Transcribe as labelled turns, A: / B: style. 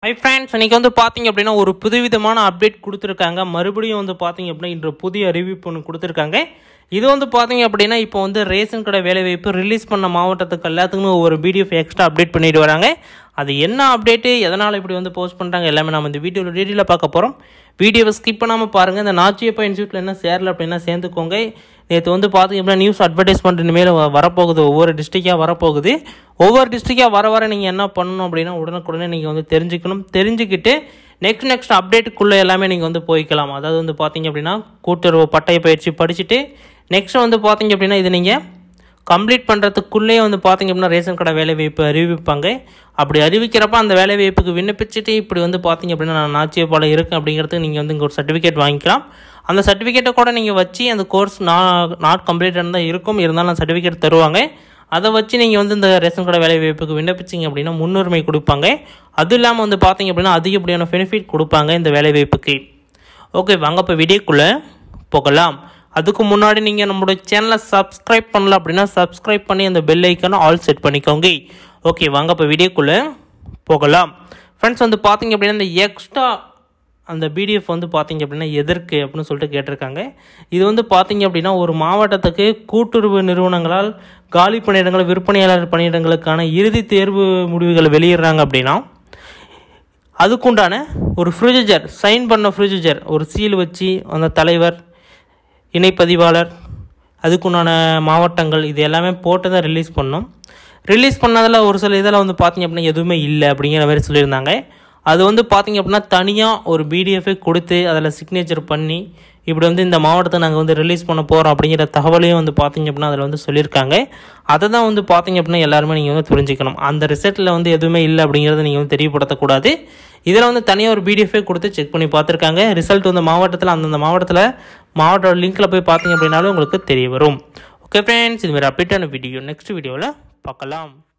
A: hi friends இன்னைக்கு வந்து பார்த்தீங்க அப்படின்னா ஒரு புதுவிதமான அப்டேட் கொடுத்துருக்காங்க மறுபடியும் வந்து பார்த்தீங்க அப்படின்னா இன்று புதிய அறிவிப்பு ஒன்று கொடுத்துருக்காங்க இது வந்து பார்த்தீங்க அப்படின்னா இப்போ வந்து ரேஷன் கடை வேலைவாய்ப்பு ரிலீஸ் பண்ண மாவட்டத்துக்கு எல்லாத்துக்குமே ஒரு பிடிஎஃப் எக்ஸ்ட்ரா அப்டேட் பண்ணிட்டு வராங்க அது என்ன அப்டேட்டு எதனால் இப்படி வந்து போஸ்ட் பண்ணுறாங்க எல்லாமே நம்ம இந்த வீடியோவில் டீட்டெயிலாக பார்க்க போகிறோம் வீடியோவை ஸ்கிப் பண்ணாமல் பாருங்கள் இந்த நாச்சியப்பா இன்ஸ்டியூட்டில் என்ன சேரல அப்படின்னா சேர்ந்துக்கோங்க நேற்று வந்து பார்த்தீங்க அப்படின்னா நியூஸ் அட்வர்டைஸ்மெண்ட் இனிமேல் வ- வரப்போகுது ஒவ்வொரு டிஸ்ட்ரிக்டாக வரப்போகுது ஒவ்வொரு டிஸ்ட்ரிக்டாக வர வர நீங்கள் என்ன பண்ணணும் அப்படின்னா உடனுக்குடனே நீங்கள் வந்து தெரிஞ்சுக்கணும் தெரிஞ்சுக்கிட்டு நெக்ஸ்ட் நெக்ஸ்ட் அப்டேட்டுக்குள்ளே எல்லாமே நீங்கள் வந்து போய்க்கலாம் அதாவது வந்து பார்த்தீங்க அப்படின்னா கூட்டுறவு பட்டய பயிற்சி படிச்சுட்டு நெக்ஸ்ட் வந்து பார்த்தீங்க அப்படின்னா இது நீங்கள் கம்ப்ளீட் பண்ணுறதுக்குள்ளேயே வந்து பார்த்தீங்க அப்படின்னா ரேஷன் கடை வேலைவாய்ப்பு அறிவிப்பாங்க அப்படி அறிவிக்கிறப்ப அந்த வேலைவாய்ப்புக்கு விண்ணப்பிச்சுட்டு இப்படி வந்து பார்த்தீங்க அப்படின்னா நான் நாச்சியப்பாளையம் இருக்கேன் அப்படிங்கிறதுக்கு நீங்கள் வந்து இங்கே ஒரு சர்டிஃபிகேட் வாங்கிக்கலாம் அந்த சர்டிஃபிகேட்டை கூட நீங்கள் வச்சு அந்த கோர்ஸ் நான் நாட் கம்ப்ளீட்டாக தான் இருக்கும் இருந்தாலும் அந்த சர்டிஃபிகேட் தருவாங்க அதை வச்சு நீங்கள் வந்து இந்த ரேஷன் கடை வேலைவாய்ப்புக்கு விண்ணப்பிச்சிங்க அப்படின்னா முன்னுரிமை கொடுப்பாங்க அதுவும் இல்லாமல் வந்து பார்த்தீங்க அப்படின்னா அதிகப்படியான பெனிஃபிட் கொடுப்பாங்க இந்த வேலைவாய்ப்புக்கு ஓகே வாங்க இப்போ வீடியோக்குள்ளே போகலாம் அதுக்கு முன்னாடி நீங்கள் நம்மளோட சேனலை சப்ஸ்கிரைப் பண்ணல அப்படின்னா சப்ஸ்கிரைப் பண்ணி அந்த பெல் ஐக்கானை ஆல் செட் பண்ணிக்கோங்க ஓகே வாங்க இப்போ வீடியோக்குள்ளே போகலாம் ஃப்ரெண்ட்ஸ் வந்து பார்த்தீங்க அப்படின்னா இந்த எக்ஸ்ட்ரா அந்த பிடிஎஃப் வந்து பார்த்தீங்க அப்படின்னா எதற்கு அப்படின்னு சொல்லிட்டு கேட்டிருக்காங்க இது வந்து பார்த்தீங்க அப்படின்னா ஒரு மாவட்டத்துக்கு கூட்டுறவு நிறுவனங்களால் காலி பணியிடங்கள் விற்பனையாளர் பணியிடங்களுக்கான இறுதி தேர்வு முடிவுகளை வெளியிடுறாங்க அப்படின்னா அதுக்குண்டான ஒரு ஃப்ரிஜர் சைன் பண்ண ஃப்ரிஜர் ஒரு சீல் வச்சு அந்த தலைவர் இணைப்பதிவாளர் அதுக்குண்டான மாவட்டங்கள் இது எல்லாமே போட்டு தான் ரிலீஸ் பண்ணோம் ரிலீஸ் பண்ணதில் ஒரு சில இதில் வந்து பார்த்தீங்க அப்படின்னா எதுவுமே இல்லை அப்படிங்கிற மாதிரி சொல்லியிருந்தாங்க அது வந்து பார்த்தீங்க அப்படின்னா தனியாக ஒரு பிடிஎஃபே கொடுத்து அதில் சிக்னேச்சர் பண்ணி இப்படி வந்து இந்த மாவட்டத்தை நாங்கள் வந்து ரிலீஸ் பண்ண போகிறோம் அப்படிங்கிற தகவலையும் வந்து பார்த்தீங்க அப்படின்னா அதில் வந்து சொல்லியிருக்காங்க அதை தான் வந்து பார்த்தீங்க அப்படின்னா எல்லாருமே நீங்கள் வந்து புரிஞ்சுக்கணும் அந்த ரிசல்ட்டில் வந்து எதுவுமே இல்லை அப்படிங்கிறத நீங்கள் வந்து தெரியப்படுத்தக்கூடாது இதில் வந்து தனியாக ஒரு பிடிஎஃபே கொடுத்து செக் பண்ணி பார்த்துருக்காங்க ரிசல்ட் வந்து மாவட்டத்தில் அந்தந்த மாவட்டத்தில் மாவட்ட லிங்க்கில் போய் பார்த்தீங்க அப்படின்னாலும் உங்களுக்கு தெரிய வரும் ஓகே ஃப்ரெண்ட்ஸ் இது மாதிரி அப்டேட்டான வீடியோ நெக்ஸ்ட் வீடியோவில் பார்க்கலாம்